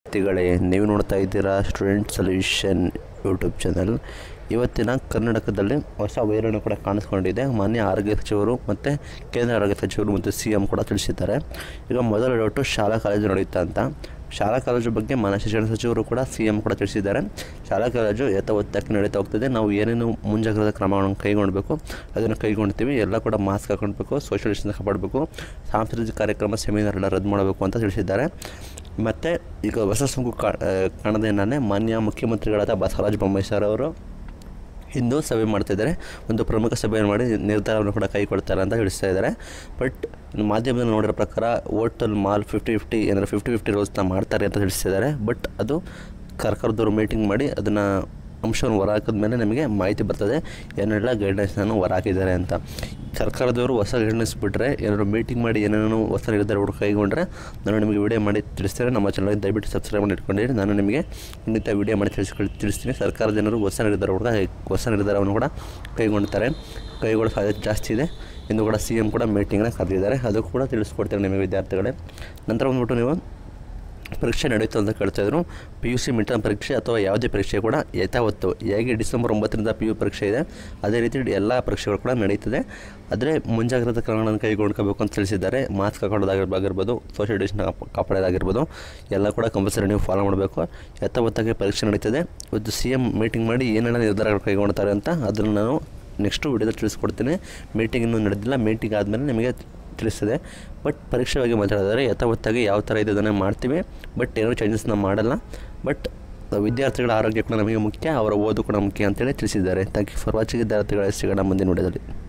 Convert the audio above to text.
ವಿದ್ಯಾರ್ಥಿಗಳೇ ನೀವು ನೋಡ್ತಾ ಇದ್ದೀರಾ ಸ್ಟೂಡೆಂಟ್ ಸೊಲ್ಯೂಷನ್ ಯೂಟ್ಯೂಬ್ ಚಾನಲ್ ಇವತ್ತಿನ ಕರ್ನಾಟಕದಲ್ಲಿ ಹೊಸ ವೈರಾಣು ಕೂಡ ಕಾಣಿಸ್ಕೊಂಡಿದೆ ಮಾನ್ಯ ಆರೋಗ್ಯ ಸಚಿವರು ಮತ್ತು ಕೇಂದ್ರ ಆರೋಗ್ಯ ಸಚಿವರು ಮತ್ತು ಸಿ ಎಂ ಕೂಡ ತಿಳಿಸಿದ್ದಾರೆ ಈಗ ಮೊದಲ ಡೌಟು ಶಾಲಾ ಕಾಲೇಜು ನಡೆಯುತ್ತಾ ಅಂತ ಶಾಲಾ ಕಾಲೇಜು ಬಗ್ಗೆ ಮಾನ್ಯ ಶಿಕ್ಷಣ ಸಚಿವರು ಕೂಡ ಸಿ ಎಂ ಕೂಡ ತಿಳಿಸಿದ್ದಾರೆ ಶಾಲಾ ಕಾಲೇಜು ಯಥಾವತ್ತಾಗಿ ನಡೀತಾ ಹೋಗ್ತದೆ ನಾವು ಏನೇನು ಮುಂಜಾಗ್ರತಾ ಕ್ರಮಗಳನ್ನು ಕೈಗೊಳ್ಳಬೇಕು ಅದನ್ನು ಕೈಗೊಳ್ತೀವಿ ಎಲ್ಲ ಕೂಡ ಮಾಸ್ಕ್ ಹಾಕೊಳ್ಬೇಕು ಸೋಷಿಯಲ್ ಡಿಸ್ಟೆನ್ಸ್ ಕಾಪಾಡಬೇಕು ಸಾಂಸ್ಕೃತಿಕ ಕಾರ್ಯಕ್ರಮ ಸೆಮಿನಾರ್ ಎಲ್ಲ ರದ್ದು ಮಾಡಬೇಕು ಅಂತ ತಿಳಿಸಿದ್ದಾರೆ ಮತ್ತು ಈಗ ಹೊಸ ಸೋಂಕು ಕಾ ಕಾಣದೇನೇ ಮಾನ್ಯ ಮುಖ್ಯಮಂತ್ರಿಗಳಾದ ಬಸವರಾಜ ಬೊಮ್ಮಾಯಿ ಸರ್ ಅವರು ಇಂದು ಸಭೆ ಮಾಡ್ತಿದ್ದಾರೆ ಒಂದು ಪ್ರಮುಖ ಸಭೆಯನ್ನು ಮಾಡಿ ನಿರ್ಧಾರವನ್ನು ಕೂಡ ಕೈಗೊಳ್ತಾರೆ ಅಂತ ತಿಳಿಸ್ತಾ ಇದ್ದಾರೆ ಬಟ್ ಮಾಧ್ಯಮದಲ್ಲಿ ನೋಡಿರೋ ಪ್ರಕಾರ ಹೋಟೆಲ್ ಮಾಲ್ ಫಿಫ್ಟಿ ಫಿಫ್ಟಿ ಏನಾದ್ರು ಫಿಫ್ಟಿ ಫಿಫ್ಟಿ ರೋಸ್ನ ಮಾಡ್ತಾರೆ ಅಂತ ತಿಳಿಸ್ತಿದ್ದಾರೆ ಬಟ್ ಅದು ಸರ್ಕಾರದವರು ಮೀಟಿಂಗ್ ಮಾಡಿ ಅದನ್ನು ಅಂಶವನ್ನು ಹೊರ ಮೇಲೆ ನಮಗೆ ಮಾಹಿತಿ ಬರ್ತದೆ ಏನೆಲ್ಲ ಗೈಡ್ಲೈನ್ಸನ್ನು ಹೊರ ಹಾಕಿದ್ದಾರೆ ಅಂತ ಸರ್ಕಾರದವರು ಹೊಸ ಗೈಡ್ಲೈನ್ಸ್ ಬಿಟ್ಟರೆ ಏನಾದ್ರು ಮೀಟಿಂಗ್ ಮಾಡಿ ಏನೇನೋ ಹೊಸ ನಿರ್ಧಾರಗಳು ಕೈಗೊಂಡ್ರೆ ನಾನು ನಿಮಗೆ ವಿಡಿಯೋ ಮಾಡಿ ತಿಳಿಸ್ತೇನೆ ನಮ್ಮ ಚಾನಲ್ಗೆ ದಯವಿಟ್ಟು ಸಬ್ಸ್ಕ್ರೈಬ್ ಮಾಡಿ ಇಟ್ಕೊಂಡಿರಿ ನಾನು ನಿಮಗೆ ಖಂಡಿತ ವಿಡಿಯೋ ಮಾಡಿ ತಿಳಿಸ್ಕೊಳ್ ತಿಳಿಸ್ತೀನಿ ಸರ್ಕಾರದ ಜನರು ಹೊಸ ನಿರ್ಧಾರ ಕೂಡ ಹೊಸ ನಿರ್ಧಾರವನ್ನು ಕೂಡ ಕೈಗೊಳ್ತಾರೆ ಕೈಗೊಳ್ಳೋ ಸಾಧ್ಯತೆ ಜಾಸ್ತಿ ಇದೆ ಇಂದು ಕೂಡ ಸಿ ಎಂ ಕೂಡ ಮೀಟಿಂಗ್ನ ಕರೆದಿದ್ದಾರೆ ಅದು ಕೂಡ ತಿಳಿಸ್ಕೊಡ್ತಾರೆ ನಿಮಗೆ ವಿದ್ಯಾರ್ಥಿಗಳೇ ನಂತರ ಬಂದ್ಬಿಟ್ಟು ನೀವು ಪರೀಕ್ಷೆ ನಡೀತು ಅಂತ ಕೇಳ್ತಾಯಿದ್ರು ಪಿ ಯು ಸಿ ಮಿಟರ್ಮ್ ಪರೀಕ್ಷೆ ಅಥವಾ ಯಾವುದೇ ಪರೀಕ್ಷೆ ಕೂಡ ಯಥಾವತ್ತು ಹೇಗೆ ಡಿಸೆಂಬರ್ ಒಂಬತ್ತರಿಂದ ಪಿ ಯು ಪರೀಕ್ಷೆ ಇದೆ ಅದೇ ರೀತಿ ಎಲ್ಲ ಪರೀಕ್ಷೆಗಳು ಕೂಡ ನಡೀತದೆ ಆದರೆ ಮುಂಜಾಗ್ರತಾ ಕ್ರಮಗಳನ್ನು ಕೈಗೊಳ್ಕೋಬೇಕು ಅಂತ ತಿಳಿಸಿದ್ದಾರೆ ಮಾಸ್ಕ್ ಹಾಕೊಳ್ಳೋದಾಗಿರ್ಬೋದು ಸೋಷಿಯಲ್ ಡಿಸ್ಟೆನ್ಸ್ ಕಾಪಾಡೋದಾಗಿರ್ಬೋದು ಎಲ್ಲ ಕೂಡ ಕಂಪಲ್ಸರಿ ನೀವು ಫಾಲೋ ಮಾಡಬೇಕು ಯಥಾವತ್ತಾಗಿ ಪರೀಕ್ಷೆ ನಡೀತದೆ ಇವತ್ತು ಸಿ ಎಮ್ ಮೀಟಿಂಗ್ ಮಾಡಿ ಏನೆಲ್ಲ ನಿರ್ಧಾರಗಳು ಕೈಗೊಳ್ತಾರೆ ಅಂತ ಅದನ್ನು ನಾನು ನೆಕ್ಸ್ಟು ವಿಡಿಯೋದಲ್ಲಿ ತಿಳಿಸ್ಕೊಡ್ತೀನಿ ಮೀಟಿಂಗ್ ಇನ್ನೂ ನಡೆದಿಲ್ಲ ಮೀಟಿಂಗ್ ಆದಮೇಲೆ ನಿಮಗೆ ತಿಳಿಸ್ತದೆ ಬಟ್ ಪರೀಕ್ಷೆ ಬಗ್ಗೆ ಮಾತಾಡಿದರೆ ಯಥಾವತ್ತಾಗಿ ಯಾವ ಥರ ಇದೆ ಅದನ್ನೇ ಮಾಡ್ತೀವಿ ಬಟ್ ಏನೂ ಚೇಂಜಸ್ನ ಮಾಡಲ್ಲ ಬಟ್ ವಿದ್ಯಾರ್ಥಿಗಳ ಆರೋಗ್ಯ ಕೂಡ ನಮಗೆ ಮುಖ್ಯ ಅವರ ಓದು ಕೂಡ ಮುಖ್ಯ ಅಂತೇಳಿ ತಿಳಿಸಿದ್ದಾರೆ ಥ್ಯಾಂಕ್ ಯು ಫಾರ್ ವಾಚಿಂಗ್ ವಿದ್ಯಾರ್ಥಿಗಳ ಸಿಗೋಣ ಮುಂದಿನ ವಿಡಿಯೋದಲ್ಲಿ